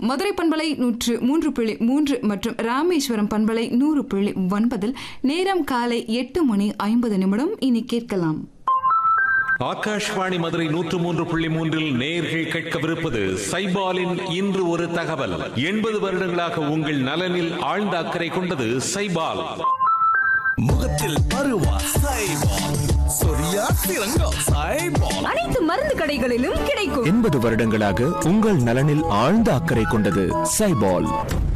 மதுரை பண்பலை நூற்று மூன்று புள்ளி மூன்று மற்றும் ராமேஸ்வரம் பண்பலை நூறு புள்ளி ஒன்பதில் நேரம் காலை எட்டு மணி ஐம்பது நிமிடம் இனி கேட்கலாம் ஆகாஷ்வாணி மதுரை நூற்று மூன்று புள்ளி மூன்றில் நேர்கள் கேட்கவிருப்பது சைபாலின் இன்று ஒரு தகவல் எண்பது வருடங்களாக உங்கள் நலனில் ஆழ்ந்த அக்கறை கொண்டது சைபால் முகத்தில் பருவா சைபால் சொரியா சிறங்கம் சைபால் அனைத்து மருந்து கடைகளிலும் கிடைக்கும் எண்பது வருடங்களாக உங்கள் நலனில் ஆழ்ந்த அக்கறை கொண்டது சைபால்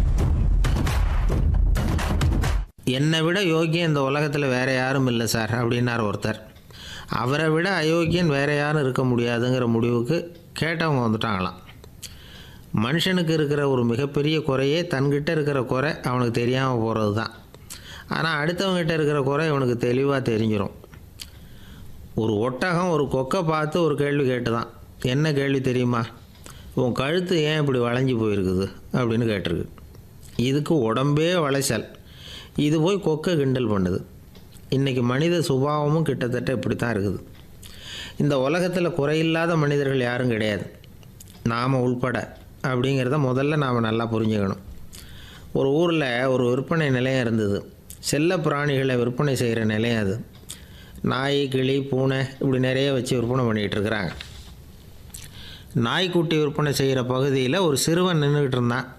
என்னை விட யோகியன் இந்த உலகத்தில் வேற யாரும் இல்லை சார் அப்படின்னார் ஒருத்தர் அவரை விட அயோக்கியன் வேற யாரும் இருக்க முடியாதுங்கிற முடிவுக்கு கேட்டவங்க வந்துட்டாங்களாம் மனுஷனுக்கு இருக்கிற ஒரு மிகப்பெரிய குறையே தன்கிட்ட இருக்கிற குறை அவனுக்கு தெரியாமல் போகிறது தான் ஆனால் அடுத்தவங்ககிட்ட இருக்கிற குறை இவனுக்கு தெளிவாக தெரிஞ்சிடும் ஒரு ஒட்டகம் ஒரு கொக்கை பார்த்து ஒரு கேள்வி கேட்டுதான் என்ன கேள்வி தெரியுமா உன் கழுத்து ஏன் இப்படி வளைஞ்சு போயிருக்குது அப்படின்னு கேட்டிருக்கு இதுக்கு உடம்பே வளைச்சல் இது போய் கொக்கை கிண்டல் பண்ணுது இன்றைக்கி மனித சுபாவமும் கிட்டத்தட்ட இப்படி தான் இருக்குது இந்த உலகத்தில் குறையில்லாத மனிதர்கள் யாரும் கிடையாது நாம் உள்பட அப்படிங்கிறத முதல்ல நாம் நல்லா புரிஞ்சுக்கணும் ஒரு ஊரில் ஒரு விற்பனை நிலையம் இருந்தது செல்ல பிராணிகளை விற்பனை செய்கிற நிலையம் அது நாய் கிளி பூனை இப்படி நிறைய வச்சு விற்பனை பண்ணிகிட்டு இருக்கிறாங்க நாய்க்குட்டி விற்பனை செய்கிற பகுதியில் ஒரு சிறுவன் நின்றுக்கிட்டு இருந்தான்